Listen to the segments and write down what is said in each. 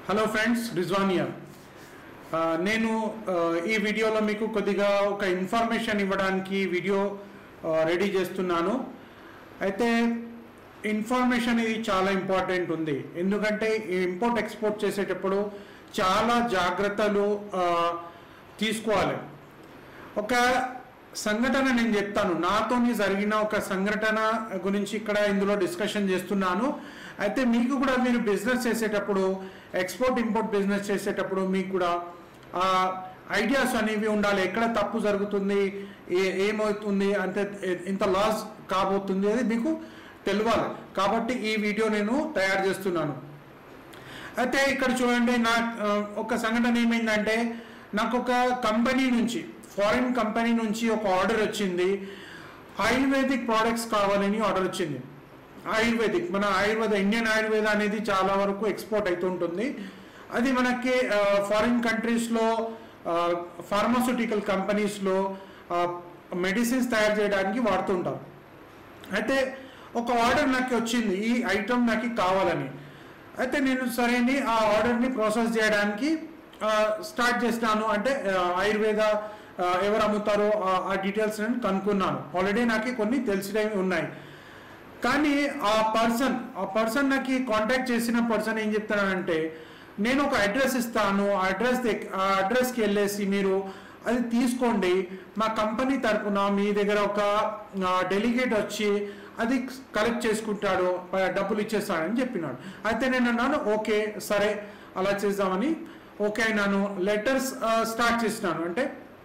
hello friends రిజ్వానియా ఆ, నేను ఆ, ఈ వీడియోలో మీకు కొద్దిగా ఒక ఇన్ఫర్మేషన్ ఇవ్వడానికి వీడియో ఆ, రెడీ చేస్తున్నాను అయితే ఇన్ఫర్మేషన్ ఇది చాలా ఇంపార్టెంట్ ఉంది ఎందుకంటే ఈ ఇంపోర్ట్ ఎక్స్పోర్ట్ చేసేటప్పుడు చాలా జాగ్రత్తలు ఆ, తీసుకోవాలి ఒక సంఘటన నేను చెప్తాను నాతోని జరిగిన ఒక సంఘటన గురించి ఇక్కడ ఇందులో డిస్కషన్ చేస్తున్నాను అయితే మీకు కూడా మీరు బిజినెస్ చేసేటప్పుడు ఎక్స్పోర్ట్ ఇంపోర్ట్ బిజినెస్ చేసేటప్పుడు మీకు కూడా ఆ ఐడియాస్ అనేవి ఉండాలి ఎక్కడ తప్పు జరుగుతుంది ఏ- ఏమవుతుంది అంటే ఎ- ఇంత లాస్ కాబోతుంది అది మీకు తెలియాలి కాబట్టి ఈ వీడియో నేను తయారు చేస్తున్నాను అయితే ఇక్కడ చూడండి నా ఆ, ఒక సంఘటన ఏమైందంటే నాకు ఒక కంపెనీ నుంచి ఫారిన్ కంపెనీ నుంచి ఒక ఆర్డర్ వచ్చింది ఆయుర్వేదిక్ ప్రోడక్ట్స్ కావాలని ఆర్డర్ వచ్చింది ఆయుర్వేదిక్ మన ఆయుర్వేద ఇండియన్ ఆయుర్వేద అనేది చాలా వరకు ఎక్స్పోర్ట్ అవుతుంటుంది అది మనకి ఫారిన్ కంట్రీస్లో ఫార్మాస్యూటికల్ కంపెనీస్లో మెడిసిన్స్ తయారు చేయడానికి వాడుతుంటారు అయితే ఒక ఆర్డర్ నాకు వచ్చింది ఈ ఐటమ్ నాకు కావాలని అయితే నేను సరేని ఆ ఆర్డర్ని ప్రాసెస్ చేయడానికి ఆ, స్టార్ట్ చేసినాను అంటే ఆ, ఆయుర్వేద ఆ, ఎవరు అమ్ముతారో ఆ- ఆ డీటెయిల్స్ నేను కనుక్కున్నాను ఆల్రెడీ నాకు కొన్ని తెలిసినవి ఉన్నాయి కానీ ఆ పర్సన్ ఆ పర్సన్ నాకు కాంటాక్ట్ చేసిన పర్సన్ ఏం చెప్తానంటే నేను ఒక అడ్రస్ ఇస్తాను ఆ అడ్రస్ దగ్- ఆ అడ్రస్కి వెళ్ళేసి మీరు అది తీసుకోండి మా కంపెనీ తరపున మీ దగ్గర ఒక డెలిగేట్ వచ్చి అది కలెక్ట్ చేసుకుంటాడు ఆ, డబ్బులు ఇచ్చేస్తాడని చెప్పినాడు అయితే నేను అన్నాను ఓకే సరే అలా చేద్దామని ఓకే అయినాను లెటర్స్ స్టార్ట్ చేసినాను అంటే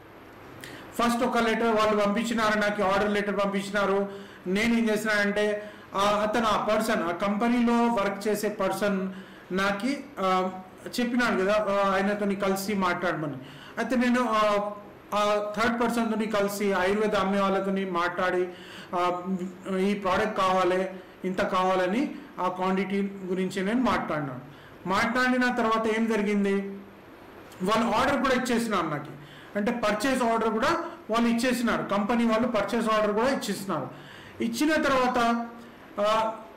ఫస్ట్ ఒక లెటర్ వాళ్ళు పంపించినారు నాకు ఆర్డర్ లెటర్ పంపించినారు నేను ఏం చేసినానంటే ఆ అతను ఆ పర్సన్ ఆ కంపెనీలో వర్క్ చేసే పర్సన్ నాకు చెప్పినాడు కదా ఆ, ఆయనతోని కలిసి మాట్లాడమని అయితే నేను ఆ, ఆ థర్డ్ పర్సన్తో కలిసి ఆయుర్వేద అమ్మే వాళ్ళతోని మాట్లాడి ఆ, ఈ ప్రోడక్ట్ కావాలి ఇంత కావాలని ఆ క్వాంటిటీ గురించి నేను మాట్లాడినాను మాట్లాడిన తర్వాత ఏం జరిగింది వాళ్ళు ఆర్డర్ కూడా ఇచ్చేసినారు నాకు అంటే పర్చేస్ ఆర్డర్ కూడా వాళ్ళు ఇచ్చేసినారు కంపెనీ వాళ్ళు పర్చేస్ ఆర్డర్ కూడా ఇచ్చేసినారు ఇచ్చిన తర్వాత ఆ,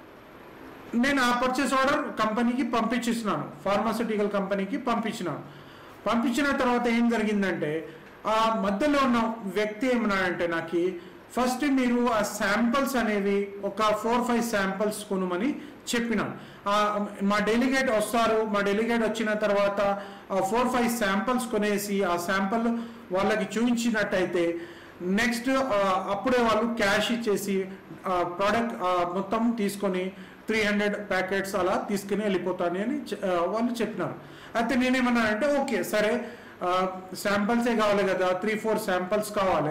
నేను ఆ పర్చేస్ ఆర్డర్ కంపెనీకి పంపించేసినాను ఫార్మాసిటికల్ కంపెనీకి పంపించినాను పంపించిన తర్వాత ఏం జరిగిందంటే ఆ మధ్యలో ఉన్న వ్యక్తి ఏమన్నాడంటే నాకు ఫస్ట్ మీరు ఆ శాంపిల్స్ అనేవి ఒక ఫోర్ ఫైవ్ శాంపిల్స్ కొనుమని చెప్పినాను ఆ, మా డెలిగేట్ వస్తారు మా డెలిగేట్ వచ్చిన తర్వాత ఆ ఫోర్ ఫైవ్ శాంపిల్స్ కొనేసి ఆ శాంపిల్ వాళ్ళకి చూపించినట్టయితే నెక్స్ట్ అప్పుడే వాళ్ళు క్యాష్ ఇచ్చేసి ప్రోడక్ట్ మొత్తం తీసుకొని త్రీ హండ్రెడ్ ప్యాకెట్స్ అలా తీసుకుని వెళ్ళిపోతాను అని చె- ఆ, వాళ్ళు చెప్పినారు అయితే నేనేమన్నానంటే ఓకే సరే శాంపిల్సే కావాలి కదా త్రీ ఫోర్ శాంపిల్స్ కావాలి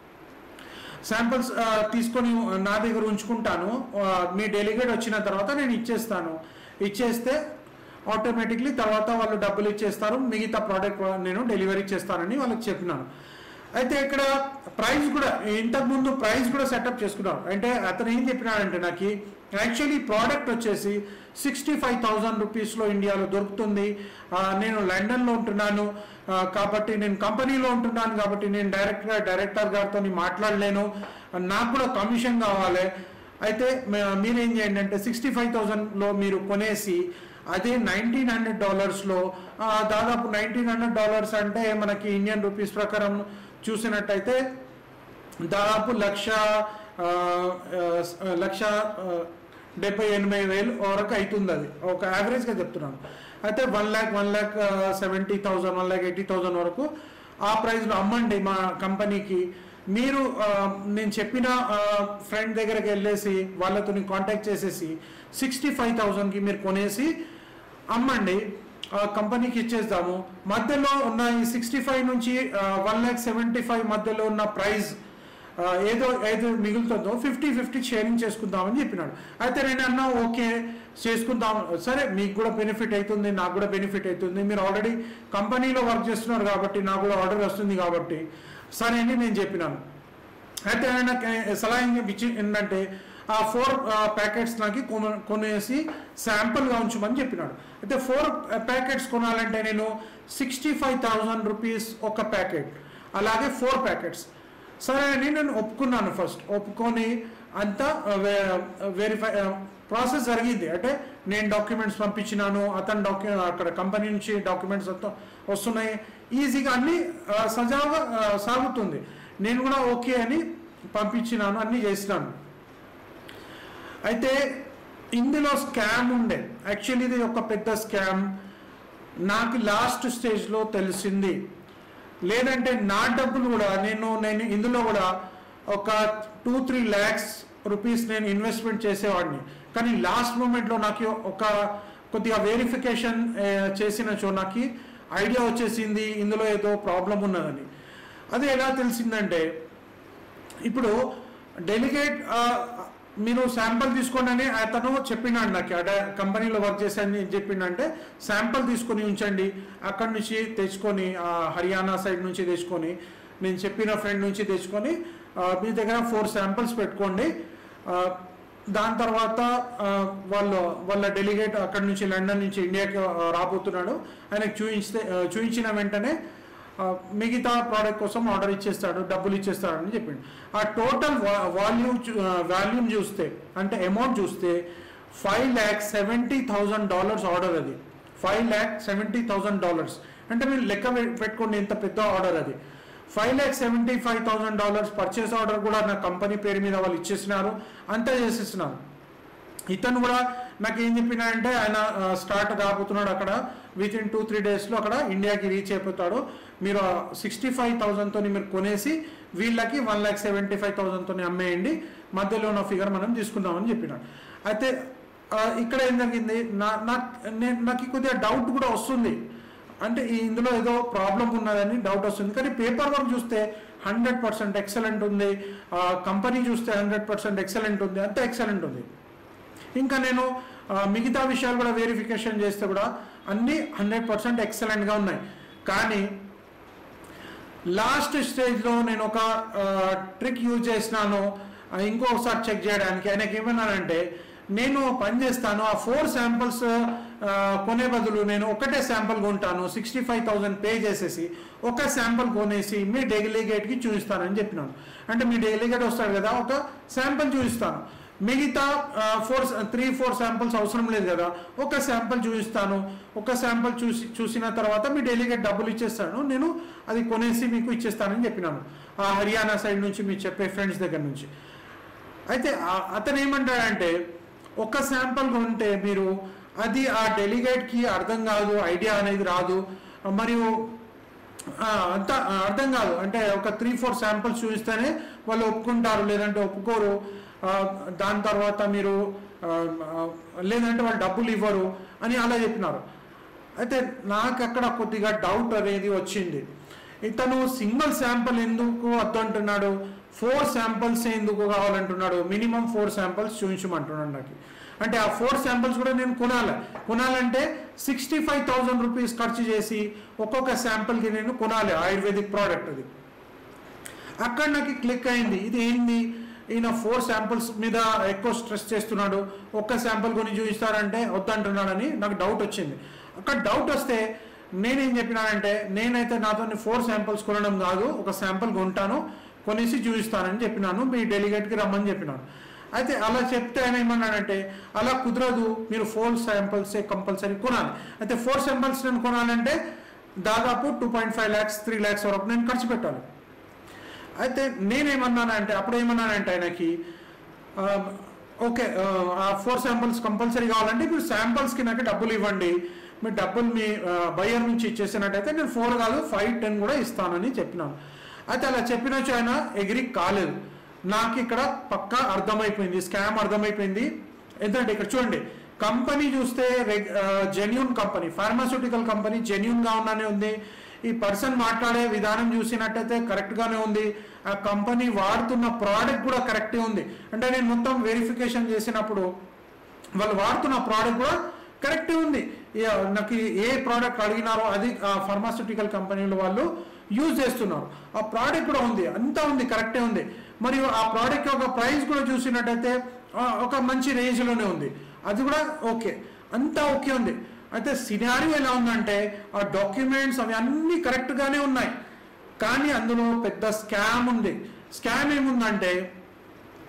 శాంపిల్స్ తీసుకొని నా దగ్గర ఉంచుకుంటాను ఆ, మీ డెలిగేట్ వచ్చిన తర్వాత నేను ఇచ్చేస్తాను ఇచ్చేస్తే ఆటోమేటిక్లీ తర్వాత వాళ్ళు డబ్బులు ఇచ్చేస్తారు మిగతా ప్రోడక్ట్ నేను డెలివరీ చేస్తానని వాళ్ళకి చెప్పినాను అయితే ఇక్కడ ప్రైస్ కూడా ఇంతకుముందు ప్రైస్ కూడా సెటప్ చేసుకున్నాను అంటే అతను ఏం చెప్పినాడంటే నాకు యాక్చువల్లీ ప్రోడక్ట్ వచ్చేసి సిక్స్టీ ఫైవ్ థౌజండ్ రూపీస్లో ఇండియాలో దొరుకుతుంది ఆ, నేను లండన్లో ఉంటున్నాను ఆ, కాబట్టి నేను కంపెనీలో ఉంటున్నాను కాబట్టి నేను డైరెక్ట్గా డైరెక్టర్ గారితో మాట్లాడలేను నాకు కూడా కమిషన్ కావాలి అయితే మే- మీరేం చేయండి అంటే సిక్స్టీ ఫైవ్ థౌజండ్లో మీరు కొనేసి అదే నైన్టీన్ హండ్రెడ్ డాలర్స్లో దాదాపు నైన్టీన్ హండ్రెడ్ డాలర్స్ అంటే మనకి ఇండియన్ రూపీస్ ప్రకారం చూసినట్టయితే దాదాపు లక్ష ఆ, ఆ, లక్ష ఆ, డెబ్బై ఎనభై వేలు వరకు అవుతుంది అది ఒక యావరేజ్గా చెప్తున్నాను అయితే one lakh one lakh seventy thousand one lakh eighty thousand వరకు ఆ ప్రైస్లో అమ్మండి మా కంపెనీకి మీరు ఆ, నేను చెప్పిన ఫ్రెండ్ దగ్గరికి వెళ్ళేసి వాళ్ళతో కాంటాక్ట్ చేసేసి సిక్స్టీ ఫైవ్ థౌజండ్కి మీరు కొనేసి అమ్మండి ఆ కంపెనీకి ఇచ్చేద్దాము మధ్యలో ఉన్న ఈ సిక్స్టీ ఫైవ్ నుంచి వన్ ల్యాక్ సెవెంటీ ఫైవ్ మధ్యలో ఉన్న ప్రైస్ ఆ, ఏదో ఏదో మిగులుతుందో ఫిఫ్టీ ఫిఫ్టీ షేరింగ్ చేసుకుందామని చెప్పినాడు అయితే నేను అన్నా ఓకే చేసుకుందాం సరే మీకు కూడా బెనిఫిట్ అవుతుంది నాకు కూడా బెనిఫిట్ అవుతుంది మీరు ఆల్రెడీ కంపెనీలో వర్క్ చేస్తున్నారు కాబట్టి నాకు కూడా ఆర్డర్ వస్తుంది కాబట్టి సరే అని నేను చెప్పినాను అయితే ఆయన సలహా ఏం ఇచ్చి ఏంటంటే ఆ ఫోర్ ప్యాకెట్స్ నాకు కొన- కొనేసి శాంపుల్గా ఉంచమని చెప్పినాడు అయితే ఫోర్ ప్యాకెట్స్ కొనాలంటే నేను సిక్స్టీ ఫైవ్ థౌజండ్ రూపీస్ ఒక ప్యాకెట్ అలాగే ఫోర్ ప్యాకెట్స్ సరే అని నేను ఒప్పుకున్నాను ఫస్ట్ ఒప్పుకొని అంతా వెరిఫై ప్రాసెస్ జరిగింది అంటే నేను డాక్యుమెంట్స్ పంపించినాను అతను డాక్యు అక్కడ కంపెనీ నుంచి డాక్యుమెంట్స్ వస్తున్నాయి ఈజీగా అన్నీ ఆ, సజావుగా ఆ, సాగుతుంది నేను కూడా ఓకే అని పంపించినాను అన్నీ చేసినాను అయితే ఇందులో స్కామ్ ఉండే యాక్చువల్లీ ఇది ఒక పెద్ద స్కామ్ నాకు లాస్ట్ స్టేజ్లో తెలిసింది లేదంటే నా డబ్బులు కూడా నేను నేను ఇందులో కూడా ఒక టూ త్రీ ల్యాక్స్ రూపీస్ నేను ఇన్వెస్ట్మెంట్ చేసేవాడిని కానీ లాస్ట్ మూమెంట్లో నాకు ఒక కొద్దిగా వెరిఫికేషన్ చేసినచో నాకు ఐడియా వచ్చేసింది ఇందులో ఏదో ప్రాబ్లం ఉన్నదని అది ఎలా తెలిసిందంటే ఇప్పుడు డెలిగేట్ మీరు శాంపుల్ తీసుకోండి అని అతను చెప్పినాడు నాకు అడ కంపెనీలో వర్క్ చేశాను చెప్పిండంటే శాంపుల్ తీసుకొని ఉంచండి అక్కడి నుంచి తెచ్చుకొని ఆ, హర్యానా సైడ్ నుంచి తెచ్చుకొని నేను చెప్పిన ఫ్రెండ్ నుంచి తెచ్చుకొని ఆ, మీ దగ్గర ఫోర్ శాంపిల్స్ పెట్టుకోండి ఆ, దాని తర్వాత ఆ, వాళ్ళు వాళ్ళ డెలిగేట్ అక్కడి నుంచి లండన్ నుంచి ఇండియాకి ఆ, రాబోతున్నాడు ఆయనకు చూపించితే ఆ, చూపించిన వెంటనే ఆ, మిగతా ప్రోడక్ట్ కోసం ఆర్డర్ ఇచ్చేస్తాడు డబ్బులు ఇచ్చేస్తాడు అని చెప్పిండు ఆ టోటల్ వాల్యూమ్ వాల్యూమ్ చూస్తే అంటే అమౌంట్ చూస్తే five lakh seventy thousand dollars order అది five lakh seventy thousand dollars అంటే మీరు లెక్క పె- పెట్టుకోండి ఇంత పెద్ద ఆర్డర్ అది five lakh seventy five thousand dollars purchase order కూడా నా కంపెనీ పేరు మీద వాళ్ళు ఇచ్చేసినారు అంతా చేసేసినారు ఇతను కూడా నాకు ఏం చెప్పినాడంటే ఆయన స్టార్ట్ కాబోతున్నాడు అక్కడ విత్ ఇన్ టూ త్రీ డేస్లో అక్కడ ఇండియాకి రీచ్ అయిపోతాడు మీరు సిక్స్టీ ఫైవ్ థౌజండ్తో మీరు కొనేసి వీళ్ళకి వన్ ల్యాక్ సెవెంటీ ఫైవ్ థౌజండ్తో అమ్మేయండి మధ్యలో ఉన్న ఫిగర్ మనం తీసుకుందామని చెప్పినాడు అయితే ఆ, ఇక్కడ ఏం జరిగింది నా నాకు నేను నాకు కొద్దిగా డౌట్ కూడా వస్తుంది అంటే ఈ ఇందులో ఏదో ప్రాబ్లం ఉన్నదని డౌట్ వస్తుంది కానీ పేపర్ వర్క్ చూస్తే హండ్రెడ్ పర్సెంట్ ఎక్సలెంట్ ఉంది కంపెనీ చూస్తే హండ్రెడ్ పర్సెంట్ ఎక్సలెంట్ ఉంది అంత ఎక్సలెంట్ ఉంది ఇంకా నేను ఆ, మిగతా విషయాలు కూడా వెరిఫికేషన్ చేస్తే కూడా అన్నీ హండ్రెడ్ పర్సెంట్ ఎక్సలెంట్గా ఉన్నాయి కానీ లాస్ట్ స్టేజ్లో నేను ఒక ట్రిక్ యూజ్ చేసినాను ఆ, ఇంకోసారి చెక్ చేయడానికి ఆయనకి ఏమన్నానంటే నేను పని చేస్తాను ఆ ఫోర్ శాంపిల్స్ కొనే బదులు నేను ఒకటే శాంపుల్ కొంటాను సిక్స్టీ ఫైవ్ థౌజండ్ పే చేసేసి ఒక శాంపుల్ కొనేసి మీ డెలిగేట్కి చూపిస్తానని చెప్పినాను అంటే మీ డెలిగేట్ వస్తాడు కదా ఒక శాంపుల్ చూపిస్తాను మిగతా ఫోర్ త్రీ ఫోర్ శాంపిల్స్ అవసరం లేదు కదా ఒక శాంపుల్ చూపిస్తాను ఒక శాంపుల్ చూసి చూసిన తర్వాత మీ డెలిగేట్ డబ్బులు ఇచ్చేస్తాను నేను అది కొనేసి మీకు ఇచ్చేస్తానని చెప్పినాను ఆ హర్యానా సైడ్ నుంచి మీరు చెప్పే ఫ్రెండ్స్ దగ్గర నుంచి అయితే ఆ- అతను ఏమంటాడంటే ఒక శాంపుల్ కొంటే మీరు అది ఆ డెలిగేట్కి అర్థం కాదు ఐడియా అనేది రాదు మరియు ఆ, అంత ఆ, అర్థం కాదు అంటే ఒక త్రీ ఫోర్ శాంపిల్స్ చూపిస్తేనే వాళ్ళు ఒప్పుకుంటారు లేదంటే ఒప్పుకోరు ఆ, దాని తర్వాత మీరు ఆ, ఆ, లేదంటే వాళ్ళు డబ్బులు ఇవ్వరు అని అలా చెప్పినారు అయితే నాకు అక్కడ కొద్దిగా డౌట్ అనేది వచ్చింది ఇతను సింగిల్ శాంపుల్ ఎందుకు వద్దంటున్నాడు ఫోర్ శాంపిల్స్ ఎందుకు కావాలంటున్నాడు మినిమం ఫోర్ శాంపిల్స్ చూపించమంటున్నాడు నాకు అంటే ఆ ఫోర్ శాంపిల్స్ కూడా నేను కొనాలి కొనాలంటే సిక్స్టీ ఫైవ్ థౌజండ్ రూపీస్ ఖర్చు చేసి ఒక్కొక్క శాంపిల్కి నేను కొనాలి ఆయుర్వేదిక్ ప్రోడక్ట్ అది అక్కడ నాకు క్లిక్ అయింది ఇది ఏంది ఈయన ఫోర్ శాంపిల్స్ మీద ఎక్కువ స్ట్రెస్ చేస్తున్నాడు ఒక్క శాంపిల్ కొని చూపిస్తారంటే వద్దంటున్నాడని నాకు డౌట్ వచ్చింది అక్కడ డౌట్ వస్తే నేనేం చెప్పినానంటే నేనైతే నాతో ఫోర్ శాంపిల్స్ కొనడం కాదు ఒక శాంపిల్ కొంటాను కొనేసి చూపిస్తానని చెప్పినాను మీ డెలిగేట్కి రమ్మని చెప్పినాను అయితే అలా చెప్తే ఆయన ఏమన్నాడంటే అలా కుదరదు మీరు ఫోర్ శాంపిల్సే కంపల్సరీ కొనాలి అయితే ఫోర్ శాంపిల్స్ నేను కొనాలంటే దాదాపు two point five lakhs three lakhs వరకు నేను ఖర్చు పెట్టాలి అయితే నేనేమన్నానంటే అప్పుడు ఏమన్నానంటే ఆయనకి ఆ, ఓకే ఆ, ఆ ఫోర్ శాంపిల్స్ కంపల్సరీ కావాలంటే మీరు శాంపిల్స్కి నాకు డబ్బులు ఇవ్వండి మీ డబ్బులు మీ బయర్ నుంచి ఇచ్చేసినట్టయితే నేను ఫోర్ కాదు ఫైవ్ టెన్ కూడా ఇస్తానని చెప్పినాను అయితే అలా చెప్పినచ్చు ఆయన ఎగ్రీ కాలేదు నాకు ఇక్కడ పక్కా అర్థమైపోయింది స్కామ్ అర్థమైపోయింది ఎందుకంటే ఇక్కడ చూడండి కంపెనీ చూస్తే జెన్యున్ కంపెనీ ఫార్మాస్యూటికల్ కంపెనీ జెన్యున్గా ఉన్నానే ఉంది ఈ పర్సన్ మాట్లాడే విధానం చూసినట్టయితే కరెక్ట్గానే ఉంది ఆ కంపెనీ వాడుతున్న ప్రోడక్ట్ కూడా కరెక్టే ఉంది అంటే నేను మొత్తం వెరిఫికేషన్ చేసినప్పుడు వాళ్ళు వాడుతున్న ప్రోడక్ట్ కూడా కరెక్టే ఉంది ఇక నాకు ఏ ప్రోడక్ట్ అడిగినారో అది ఫార్మాస్యూటికల్ కంపెనీలు వాళ్ళు యూజ్ చేస్తున్నారు ఆ ప్రోడక్ట్ కూడా ఉంది అంతా ఉంది కరెక్టే ఉంది మరియు ఆ ప్రోడక్ట్ యొక్క ప్రైస్ కూడా చూసినట్టయితే ఆ, ఒక మంచి రేంజ్లోనే ఉంది అది కూడా ఓకే అంతా ఓకే ఉంది అయితే సినారీ ఎలా ఉందంటే ఆ డాక్యుమెంట్స్ అవి అన్నీ కరెక్ట్గానే ఉన్నాయి కానీ అందులో పెద్ద స్కామ్ ఉంది స్కామ్ ఏముందంటే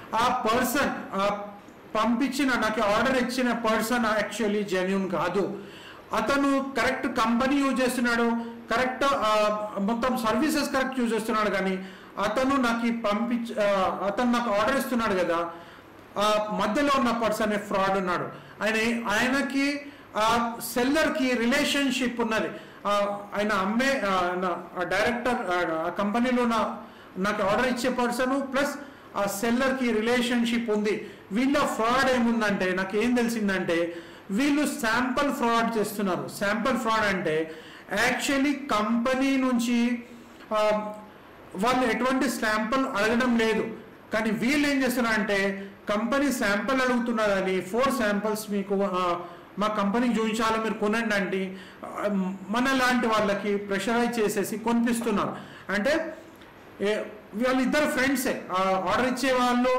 ఆ పర్సన్ ఆ పంపించిన నాకు ఆర్డర్ ఇచ్చిన పర్సన్ యాక్చువల్లీ జెన్యున్ కాదు అతను కరెక్ట్ కంపెనీ యూజ్ చేస్తున్నాడు కరెక్ట్ మొత్తం సర్వీసెస్ కరెక్ట్ యూజ్ చేస్తున్నాడు కానీ అతను నాకు ఈ పంపించ ఆ, అతను నాకు ఆర్డర్ ఇస్తున్నాడు కదా ఆ మధ్యలో ఉన్న పర్సన్ ఫ్రాడ్ ఉన్నాడు ఆయన ఆయనకి ఆ సెల్లర్కి రిలేషన్షిప్ ఉన్నది ఆ, ఆయన అమ్మే ఆ, నా- ఆ డైరెక్టర్ ఆ కంపెనీలో నా నాకు ఆర్డర్ ఇచ్చే పర్సన్ ప్లస్ ఆ సెల్లర్కి రిలేషన్షిప్ ఉంది వీళ్ళ ఫ్రాడ్ ఏముందంటే నాకు ఏం తెలిసిందంటే వీళ్ళు శాంపుల్ ఫ్రాడ్ చేస్తున్నారు శాంపుల్ ఫ్రాడ్ అంటే యాక్చువల్లీ కంపెనీ నుంచి ఆ, వాళ్ళు ఎటువంటి శాంపుల్ అడగడం లేదు కానీ వీళ్ళు ఏం చేస్తున్నారంటే కంపెనీ శాంపుల్ అడుగుతున్నారని ఫోర్ శాంపుల్స్ మీకు ఆ, మా కంపెనీకి చూపించాలి మీరు కొనండి అంటే ఆ, మన లాంటి వాళ్ళకి ప్రెషరైజ్ చేసేసి కొనిపిస్తున్నారు అంటే ఏ- వాళ్ళు ఇద్దరు ఫ్రెండ్సే ఆర్డర్ ఇచ్చే వాళ్ళు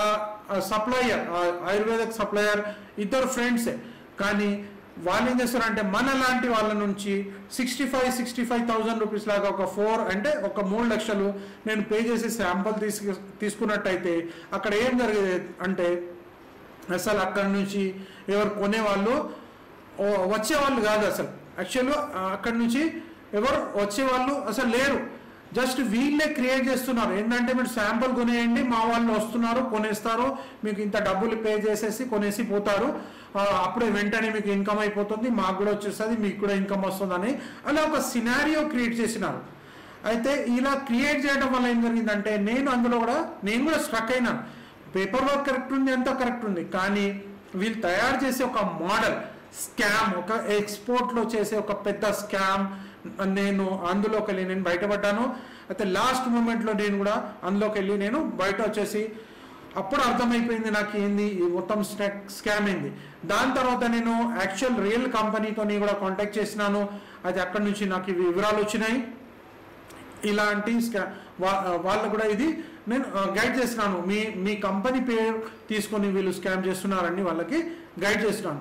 సప్లయర్ ఆయుర్వేదిక్ సప్లయర్ ఇద్దరు ఫ్రెండ్సే కానీ వాళ్ళు ఏం చేస్తారంటే మన లాంటి వాళ్ళ నుంచి sixty five sixty five thousand rupees లాగా ఒక ఫోర్ అంటే ఒక మూడు లక్షలు నేను పే చేసి శాంపుల్ తీసుకు తీసుకున్నట్టయితే అక్కడ ఏం జరిగేది అంటే అసలు అక్కడ నుంచి ఎవరు కొనేవాళ్ళు ఓ- వచ్చేవాళ్ళు కాదు అసలు యాక్చువల్గా అక్కడ నుంచి ఎవరు వచ్చేవాళ్ళు అసలు లేరు జస్ట్ వీళ్ళే క్రియేట్ చేస్తున్నారు ఏంటంటే మీరు శాంపుల్ కొనేయండి మా వాళ్ళు వస్తున్నారు కొనేస్తారు మీకు ఇంత డబ్బులు పే చేసేసి కొనేసి పోతారు ఆ, అప్పుడే వెంటనే మీకు ఇన్కమ్ అయిపోతుంది మాకు కూడా వచ్చేస్తుంది మీకు కూడా ఇన్కమ్ వస్తుందని అలా ఒక సినారియో క్రియేట్ చేసినారు అయితే ఇలా క్రియేట్ చేయడం వల్ల ఏం జరిగిందంటే నేను అందులో కూడా నేను కూడా స్ట్రక్ అయినాను పేపర్ వర్క్ కరెక్ట్ ఉంది అంతా కరెక్ట్ ఉంది కానీ వీళ్ళు తయారు చేసే ఒక మోడల్ స్కామ్ ఒక ఎక్స్పోర్ట్లో చేసే ఒక పెద్ద స్కామ్ నేను అందులోకి వెళ్ళి నేను బయటపడ్డాను అయితే లాస్ట్ మూమెంట్లో నేను కూడా అందులోకి వెళ్ళి నేను బయట వచ్చేసి అప్పుడు అర్థమైపోయింది నాకు ఏంది ఈ మొత్తం స్కామ్ అయింది దాని తర్వాత నేను యాక్చువల్ రియల్ కంపెనీతో కూడా కాంటాక్ట్ చేసినాను అది అక్కడి నుంచి నాకు ఈ వివరాలు వచ్చినాయి ఇలాంటి స్కా వా- వాళ్ళు కూడా ఇది నేను గైడ్ చేస్తున్నాను మీ మీ కంపెనీ పేరు తీసుకొని వీళ్ళు స్కామ్ చేస్తున్నారని వాళ్ళకి గైడ్ చేస్తున్నాను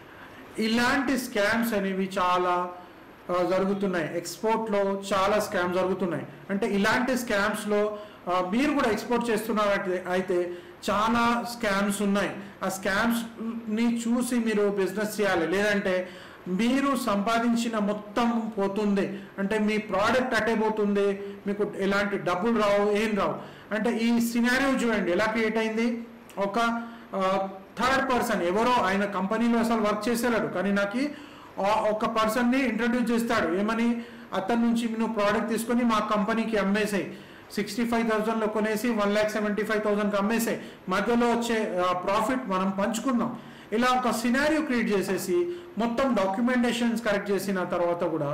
ఇలాంటి స్కామ్స్ అనేవి చాలా ఆ, జరుగుతున్నాయి ఎక్స్పోర్ట్లో చాలా స్కామ్ జరుగుతున్నాయి అంటే ఇలాంటి స్కామ్స్లో మీరు కూడా ఎక్స్పోర్ట్ చేస్తున్నారంటే అయితే చాలా స్కామ్స్ ఉన్నాయి ఆ స్కామ్స్ని చూసి మీరు బిజినెస్ చేయాలి లేదంటే మీరు సంపాదించిన మొత్తం పోతుంది అంటే మీ ప్రోడక్ట్ అటే పోతుంది మీకు ఎలాంటి డబ్బులు రావు ఏం రావు అంటే ఈ సినారియో చూడండి ఎలా క్రియేట్ అయింది ఒక థర్డ్ పర్సన్ ఎవరో ఆయన కంపెనీలో అసలు వర్క్ చేసేలాడు కానీ నాకు ఆ- ఒక పర్సన్ని ఇంట్రడ్యూస్ చేస్తాడు ఏమని అతని నుంచి నువ్వు ప్రోడక్ట్ తీసుకొని మా కంపెనీకి అమ్మేసాయి సిక్స్టీ ఫైవ్ థౌసండ్లో కొనేసి వన్ ల్యాక్ సెవెంటీ ఫైవ్ థౌసండ్కి అమ్మేసాయి మధ్యలో వచ్చే ప్రాఫిట్ మనం పంచుకుందాం ఇలా ఒక సినారియో క్రియేట్ చేసేసి మొత్తం డాక్యుమెంటేషన్స్ కరెక్ట్ చేసిన తర్వాత కూడా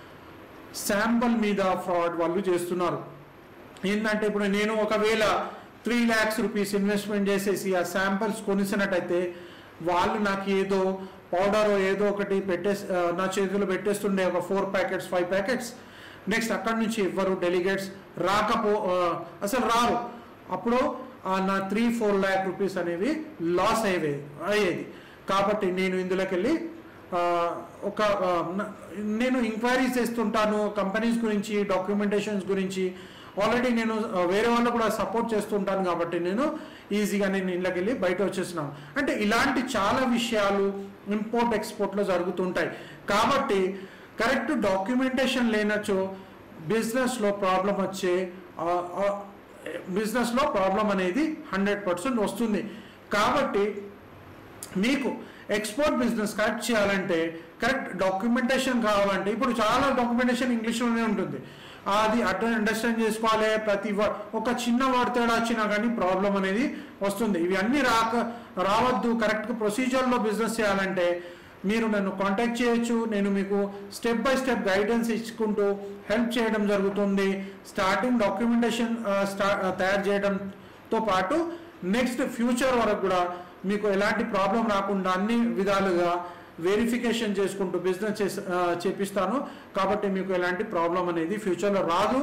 శాంపుల్ మీద ఫ్రాడ్ వాళ్ళు చేస్తున్నారు ఏంటంటే ఇప్పుడు నేను ఒకవేళ త్రీ ల్యాక్స్ రూపీస్ ఇన్వెస్ట్మెంట్ చేసేసి ఆ శాంపిల్స్ కొనిసినట్టయితే వాళ్ళు నాకు ఏదో పౌడర్ ఏదో ఒకటి పెట్టేసి ఆ, నా చేతిలో పెట్టేస్తుండే ఒక four packets five packets next అక్కడి నుంచి ఎవ్వరు డెలిగేట్స్ రాకపో ఆ, అసలు రారు అప్పుడు ఆ నా త్రీ ఫోర్ ల్యాక్ రూపీస్ అనేవి లాస్ అయ్యేది అయ్యేది కాబట్టి నేను ఇందులోకి వెళ్ళి ఆ, ఒక ఆ, న- నేను ఎంక్వైరీస్ చేస్తుంటాను కంపెనీస్ గురించి డాక్యుమెంటేషన్స్ గురించి ఆల్రెడీ నేను ఆ, వేరే వాళ్ళు కూడా సపోర్ట్ చేస్తుంటాను కాబట్టి నేను ఈజీగా నేను ఇళ్ళకి వెళ్ళి బయట వచ్చేస్తున్నాను అంటే ఇలాంటి చాలా విషయాలు ఇంపోర్ట్ ఎక్స్పోర్ట్లో జరుగుతుంటాయి కాబట్టి కరెక్ట్ డాక్యుమెంటేషన్ లేనచో బిజినెస్లో ప్రాబ్లం వచ్చే ఆ, ఆ, బిజినెస్లో ప్రాబ్లం అనేది హండ్రెడ్ పర్సెంట్ వస్తుంది కాబట్టి మీకు ఎక్స్పోర్ట్ బిజినెస్ కరెక్ట్ చేయాలంటే కరెక్ట్ డాక్యుమెంటేషన్ కావాలంటే ఇప్పుడు చాలా డాక్యుమెంటేషన్ ఇంగ్లీష్లోనే ఉంటుంది అది అటు అండర్స్టాండ్ చేసుకోవాలి ప్రతి వ- ఒక చిన్న వర్డ్ తేడా వచ్చినా కానీ ప్రాబ్లం అనేది వస్తుంది ఇవి అన్నీ రాక రావద్దు కరెక్ట్ ప్రొసీజర్లో బిజినెస్ చేయాలంటే మీరు నన్ను కాంటాక్ట్ చేయొచ్చు నేను మీకు స్టెప్ బై స్టెప్ గైడెన్స్ ఇచ్చుకుంటూ హెల్ప్ చేయడం జరుగుతుంది స్టార్టింగ్ డాక్యుమెంటేషన్ స్టా తయారు చేయడంతో పాటు నెక్స్ట్ ఫ్యూచర్ వరకు కూడా మీకు ఎలాంటి ప్రాబ్లం రాకుండా అన్ని విధాలుగా వెరిఫికేషన్ చేసుకుంటూ బిజినెస్ చేసి ఆ, చేపిస్తాను కాబట్టి మీకు ఎలాంటి ప్రాబ్లం అనేది ఫ్యూచర్లో రాదు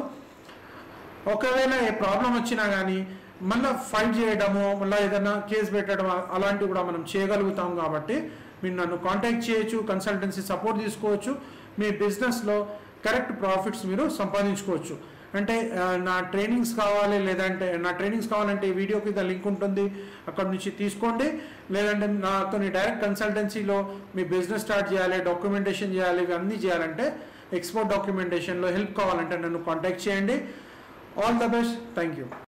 ఒకవేళ ఏ ప్రాబ్లం వచ్చినా కానీ మళ్ళీ ఫైట్ చేయడము మళ్ళీ ఏదైనా కేసు పెట్టడం అలాంటివి కూడా మనం చేయగలుగుతాం కాబట్టి మీరు నన్ను కాంటాక్ట్ చేయొచ్చు కన్సల్టెన్సీ సపోర్ట్ తీసుకోవచ్చు మీ బిజినెస్లో కరెక్ట్ ప్రాఫిట్స్ మీరు సంపాదించుకోవచ్చు అంటే ఆ, నా ట్రైనింగ్స్ కావాలి లేదంటే నా ట్రైనింగ్స్ కావాలంటే ఈ వీడియో కింద లింక్ ఉంటుంది అక్కడ నుంచి తీసుకోండి లేదంటే నాతో డైరెక్ట్ కన్సల్టెన్సీలో మీ బిజినెస్ స్టార్ట్ చేయాలి డాక్యుమెంటేషన్ చేయాలి ఇవన్నీ చేయాలంటే ఎక్స్పోర్ట్ డాక్యుమెంటేషన్లో హెల్ప్ కావాలంటే నన్ను కాంటాక్ట్ చేయండి all the best thank you